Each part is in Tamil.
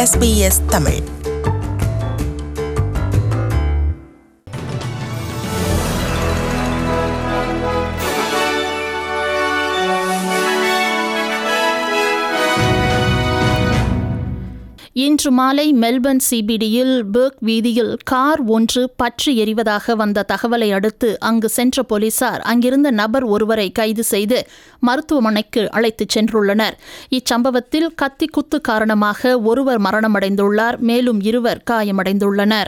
SBS தமிழ் இன்று மாலை மெல்பர்ன் சிபிடியில் பெர்க் வீதியில் கார் ஒன்று பற்றி எரிவதாக வந்த தகவலை அடுத்து அங்கு சென்ற போலீசார் அங்கிருந்த நபர் ஒருவரை கைது செய்து மருத்துவமனைக்கு அழைத்துச் சென்றுள்ளனர் இச்சம்பவத்தில் கத்தி குத்து காரணமாக ஒருவர் மரணமடைந்துள்ளார் மேலும் இருவர் காயமடைந்துள்ளனர்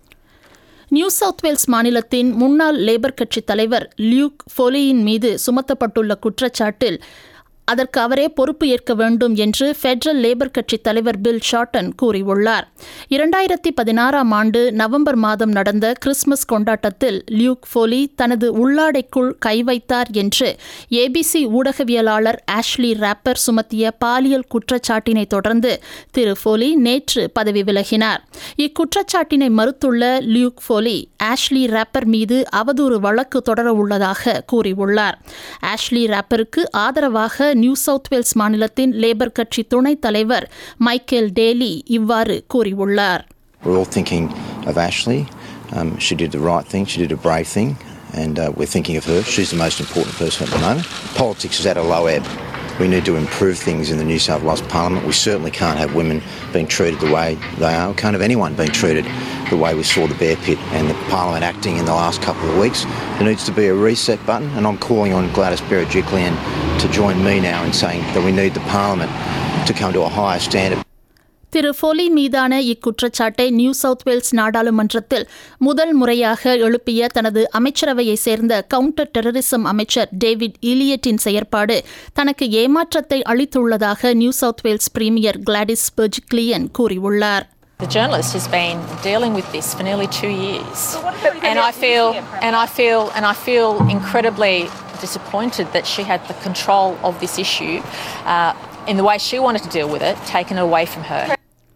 நியூ சவுத் வேல்ஸ் மாநிலத்தின் முன்னாள் லேபர் கட்சித் தலைவர் லியூக் ஃபொலியின் மீது சுமத்தப்பட்டுள்ள குற்றச்சாட்டில் அதற்கு அவரே பொறுப்பு ஏற்க வேண்டும் என்று ஃபெடரல் லேபர் கட்சி தலைவர் பில் ஷார்டன் கூறியுள்ளார் இரண்டாயிரத்தி பதினாறாம் ஆண்டு நவம்பர் மாதம் நடந்த கிறிஸ்துமஸ் கொண்டாட்டத்தில் லியூக் ஃபோலி தனது உள்ளாடைக்குள் கை வைத்தார் என்று ஏபிசி ஊடகவியலாளர் ஆஷ்லி ராப்பர் சுமத்திய பாலியல் குற்றச்சாட்டினை தொடர்ந்து திரு ஃபோலி நேற்று பதவி விலகினார் இக்குற்றச்சாட்டினை மறுத்துள்ள லியூக் ஃபோலி ஆஷ்லி ராப்பர் மீது அவதூறு வழக்கு தொடர உள்ளதாக கூறியுள்ளார் ஆஷ்லி ராப்பருக்கு ஆதரவாக நியூ சவுத் வேல்ஸ் மாநிலத்தின் லேபர் கட்சி துணைத் தலைவர் மைக்கேல் டேலி இவ்வாறு கூறியுள்ளார் We're all thinking of Ashley. Um, she did the right thing, she did a brave thing, and uh, we're thinking of her. She's the most important person at the moment. Politics is at a low ebb. We need to improve things in the New South Wales Parliament. We certainly can't have women being treated the way they are. We can't have anyone being treated the way we saw the Bear Pit and the Parliament acting in the last couple of weeks. There needs to be a reset button, and I'm calling on Gladys Berejiklian to join me now in saying that we need the Parliament to come to a higher standard. Thiru Foley மீதான இக்குற்றச்சாட்டை நியூ சவுத் வேல்ஸ் நாடாளுமன்றத்தில் முதல் முறையாக எழுப்பிய தனது அமைச்சரவையை சேர்ந்த கவுண்டர் டெரரிசம் அமைச்சர் டேவிட் இலியட்டின் செயற்பாடு தனக்கு ஏமாற்றத்தை அளித்துள்ளதாக New South Wales premier Gladys Berejiklian கூறியுள்ளார் The journalist has been dealing with this for nearly two years, and I feel, and I feel, and I feel incredibly disappointed that she had the control of this issue uh, in the way she wanted to deal with it, taken away from her.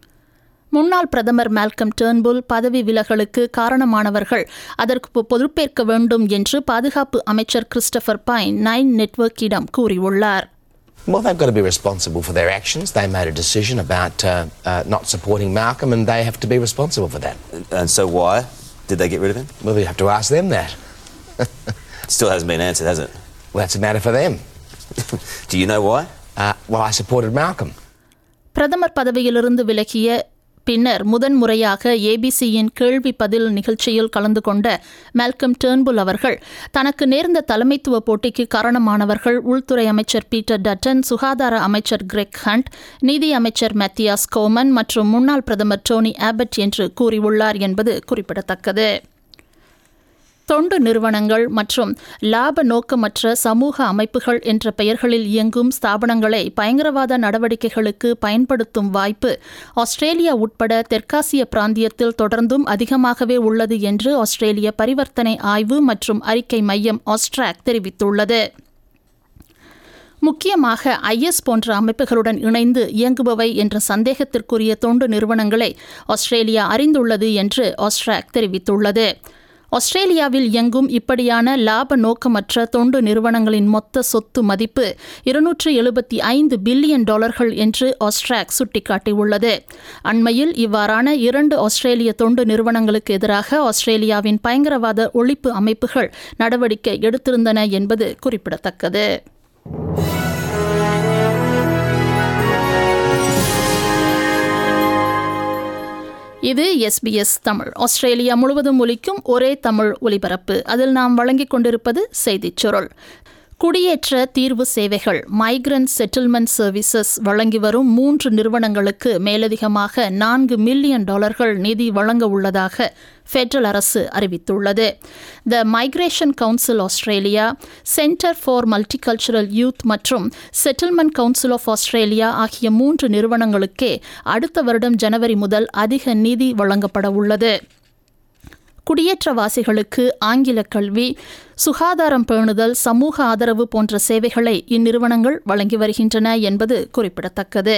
முன்னாள் பிரதமர் மால்கம் டேர்ன்புல் பதவி விலகலுக்கு காரணமானவர்கள் அதற்கு பொறுப்பேற்க வேண்டும் என்று பாதுகாப்பு அமைச்சர் கிறிஸ்டபர் பைன் நைன் நெட்வொர்க்கிடம் கூறியுள்ளார் Well, they've got to be responsible for their actions. They made a decision about uh, uh, not supporting Malcolm, and they have to be responsible for that. And so why did they get rid of him? Well, you have to ask them that. Still hasn't been answered, has it? Well, that's a matter for them. Do you know why? Uh, well, I supported Malcolm. பிரதமர் பதவியிலிருந்து விலகிய பின்னர் முதன்முறையாக ஏபிசியின் கேள்வி பதில் நிகழ்ச்சியில் கலந்து கொண்ட மால்கம் டேர்ன்புல் அவர்கள் தனக்கு நேர்ந்த தலைமைத்துவ போட்டிக்கு காரணமானவர்கள் உள்துறை அமைச்சர் பீட்டர் டட்டன் சுகாதார அமைச்சர் கிரெக் ஹண்ட் நீதி அமைச்சர் மேத்தியாஸ் கோமன் மற்றும் முன்னாள் பிரதமர் டோனி ஆபட் என்று கூறியுள்ளார் என்பது குறிப்பிடத்தக்கது தொண்டு நிறுவனங்கள் மற்றும் லாப நோக்கமற்ற சமூக அமைப்புகள் என்ற பெயர்களில் இயங்கும் ஸ்தாபனங்களை பயங்கரவாத நடவடிக்கைகளுக்கு பயன்படுத்தும் வாய்ப்பு ஆஸ்திரேலியா உட்பட தெற்காசிய பிராந்தியத்தில் தொடர்ந்தும் அதிகமாகவே உள்ளது என்று ஆஸ்திரேலிய பரிவர்த்தனை ஆய்வு மற்றும் அறிக்கை மையம் ஆஸ்ட்ராக் தெரிவித்துள்ளது முக்கியமாக ஐஎஸ் போன்ற அமைப்புகளுடன் இணைந்து இயங்குபவை என்ற சந்தேகத்திற்குரிய தொண்டு நிறுவனங்களை ஆஸ்திரேலியா அறிந்துள்ளது என்று ஆஸ்ட்ராக் தெரிவித்துள்ளது ஆஸ்திரேலியாவில் இயங்கும் இப்படியான லாப நோக்கமற்ற தொண்டு நிறுவனங்களின் மொத்த சொத்து மதிப்பு இருநூற்று எழுபத்தி ஐந்து பில்லியன் டாலர்கள் என்று ஆஸ்ட்ராக் சுட்டிக்காட்டியுள்ளது அண்மையில் இவ்வாறான இரண்டு ஆஸ்திரேலிய தொண்டு நிறுவனங்களுக்கு எதிராக ஆஸ்திரேலியாவின் பயங்கரவாத ஒழிப்பு அமைப்புகள் நடவடிக்கை எடுத்திருந்தன என்பது குறிப்பிடத்தக்கது இது எஸ்பிஎஸ் தமிழ் ஆஸ்திரேலியா முழுவதும் ஒலிக்கும் ஒரே தமிழ் ஒலிபரப்பு அதில் நாம் வழங்கிக் கொண்டிருப்பது செய்திச் சுருள் குடியேற்ற தீர்வு சேவைகள் மைக்ரன்ட் செட்டில்மெண்ட் சர்வீசஸ் வழங்கி வரும் மூன்று நிறுவனங்களுக்கு மேலதிகமாக நான்கு மில்லியன் டாலர்கள் நிதி வழங்க உள்ளதாக ஃபெடரல் அரசு அறிவித்துள்ளது the migration council Australia centre for multicultural youth மற்றும் செட்டில்மெண்ட் கவுன்சில் ஆஃப் ஆஸ்திரேலியா ஆகிய மூன்று நிறுவனங்களுக்கே அடுத்த வருடம் ஜனவரி முதல் அதிக நிதி வழங்கப்பட உள்ளது குடியேற்றவாசிகளுக்கு ஆங்கில கல்வி சுகாதாரம் பேணுதல் சமூக ஆதரவு போன்ற சேவைகளை இந்நிறுவனங்கள் வழங்கி வருகின்றன என்பது குறிப்பிடத்தக்கது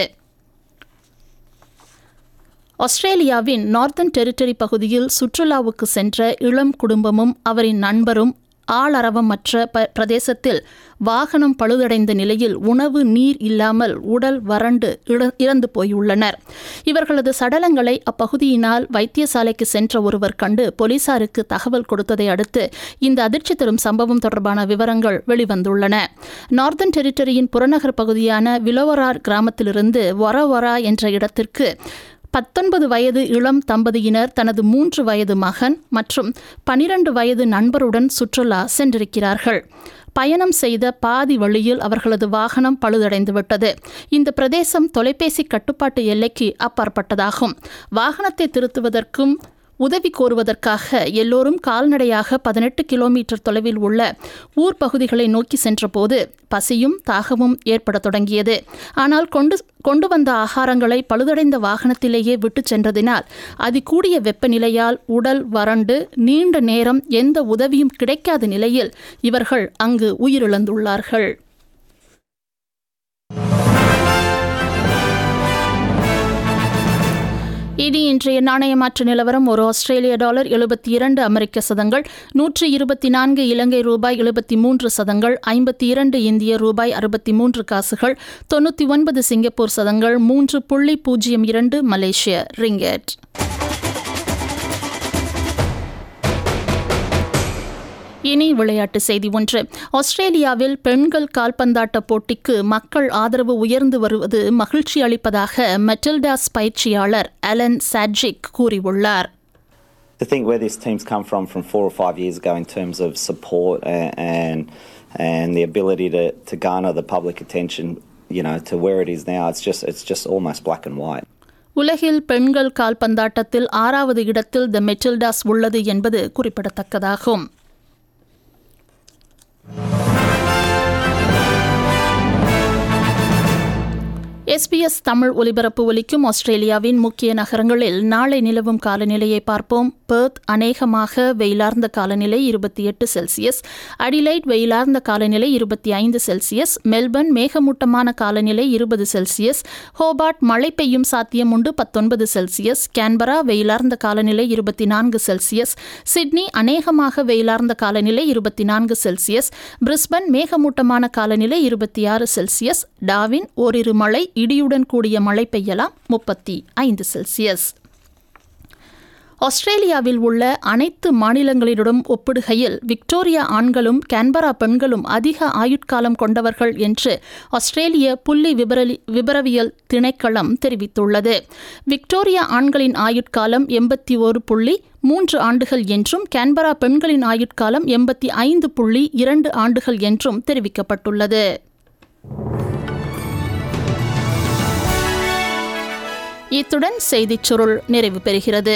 ஆஸ்திரேலியாவின் நார்த்தன் டெரிட்டரி பகுதியில் சுற்றுலாவுக்கு சென்ற இளம் குடும்பமும் அவரின் நண்பரும் ஆளரவமற்ற ப பிரதேசத்தில் வாகனம் பழுதடைந்த நிலையில் உணவு நீர் இல்லாமல் உடல் வறண்டு இட- இறந்து போயுள்ளனர் இவர்களது சடலங்களை அப்பகுதியினால் வைத்தியசாலைக்கு சென்ற ஒருவர் கண்டு போலீசாருக்கு தகவல் கொடுத்ததை அடுத்து இந்த அதிர்ச்சி தரும் சம்பவம் தொடர்பான விவரங்கள் வெளிவந்துள்ளன நார்தன் டெரிட்டரியின் புறநகர் பகுதியான விலோவரார் கிராமத்திலிருந்து வரவரா என்ற இடத்திற்கு பத்தொன்பது வயது இளம் தம்பதியினர் தனது மூன்று வயது மகன் மற்றும் பனிரண்டு வயது நண்பருடன் சுற்றுலா சென்றிருக்கிறார்கள் பயணம் செய்த பாதி வழியில் அவர்களது வாகனம் பழுதடைந்துவிட்டது இந்த பிரதேசம் தொலைபேசி கட்டுப்பாட்டு எல்லைக்கு அப்பாற்பட்டதாகும் வாகனத்தை திருத்துவதற்கும் உதவி கோருவதற்காக எல்லோரும் கால்நடையாக பதினெட்டு கிலோமீட்டர் தொலைவில் உள்ள ஊர் பகுதிகளை நோக்கி சென்றபோது பசியும் தாகமும் ஏற்படத் தொடங்கியது ஆனால் கொண்டு கொண்டு வந்த ஆகாரங்களை பழுதடைந்த வாகனத்திலேயே விட்டுச் சென்றதினால் அதிகூடிய வெப்பநிலையால் உடல் வறண்டு நீண்ட நேரம் எந்த உதவியும் கிடைக்காத நிலையில் இவர்கள் அங்கு உயிரிழந்துள்ளார்கள் இனி இன்றைய நாணய மாற்று நிலவரம் ஒரு ஆஸ்திரேலிய டாலர் எழுபத்தி இரண்டு அமெரிக்க சதங்கள் நூற்றி இருபத்தி நான்கு இலங்கை ரூபாய் எழுபத்தி மூன்று சதங்கள் ஐம்பத்தி இரண்டு இந்திய ரூபாய் அறுபத்தி மூன்று காசுகள் தொண்ணூற்றி ஒன்பது சிங்கப்பூர் சதங்கள் மூன்று புள்ளி பூஜ்ஜியம் இரண்டு மலேசிய ரிங்கெட் இனி விளையாட்டு செய்தி ஒன்று ஆஸ்திரேலியாவில் பெண்கள் கால்பந்தாட்ட போட்டிக்கு மக்கள் ஆதரவு உயர்ந்து வருவது மகிழ்ச்சி அளிப்பதாக மெட்டில்டாஸ் பயிற்சியாளர் அலன் சாட்ஜிக் கூறியுள்ளார் to think where this team's come from from four or five years ago in terms of support and and, and the ability to, to garner the public attention, you know, to where it is now, it's just it's just almost black and white. உலகில் பெண்கள் கால்பந்தாட்டத்தில் ஆறாவது இடத்தில் த மெட்டில்டாஸ் உள்ளது என்பது குறிப்பிடத்தக்கதாகும் எஸ்பிஎஸ் தமிழ் ஒலிபரப்பு ஒலிக்கும் ஆஸ்திரேலியாவின் முக்கிய நகரங்களில் நாளை நிலவும் காலநிலையை பார்ப்போம் பெர்த் அநேகமாக வெயிலார்ந்த காலநிலை இருபத்தி எட்டு செல்சியஸ் அடிலைட் வெயிலார்ந்த காலநிலை இருபத்தி ஐந்து செல்சியஸ் மெல்பர்ன் மேகமூட்டமான காலநிலை இருபது செல்சியஸ் ஹோபார்ட் மழை பெய்யும் சாத்தியம் உண்டு பத்தொன்பது செல்சியஸ் கேன்பரா வெயிலார்ந்த காலநிலை இருபத்தி நான்கு செல்சியஸ் சிட்னி அநேகமாக வெயிலார்ந்த காலநிலை இருபத்தி நான்கு செல்சியஸ் பிரிஸ்பன் மேகமூட்டமான காலநிலை இருபத்தி ஆறு செல்சியஸ் டாவின் ஓரிரு மழை இடியுடன் கூடிய மழை பெய்யலாம் முப்பத்தி ஐந்து செல்சியஸ் ஆஸ்திரேலியாவில் உள்ள அனைத்து மாநிலங்களிடம் ஒப்பிடுகையில் விக்டோரியா ஆண்களும் கேன்பரா பெண்களும் அதிக ஆயுட்காலம் கொண்டவர்கள் என்று ஆஸ்திரேலிய புள்ளி விபரலி விபரவியல் திணைக்களம் தெரிவித்துள்ளது விக்டோரியா ஆண்களின் ஆயுட்காலம் எண்பத்தி ஒரு புள்ளி மூன்று ஆண்டுகள் என்றும் கேன்பரா பெண்களின் ஆயுட்காலம் எண்பத்தி ஐந்து புள்ளி இரண்டு ஆண்டுகள் என்றும் தெரிவிக்கப்பட்டுள்ளது இத்துடன் செய்திச் சுருள் நிறைவு பெறுகிறது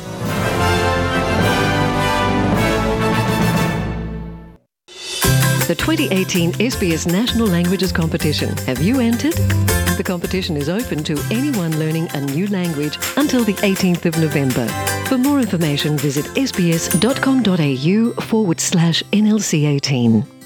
The 2018 SBS National Languages Competition. Have you entered? The competition is open to anyone learning a new language until the 18th of November. For more information, visit sbs.com.au forward slash NLC 18.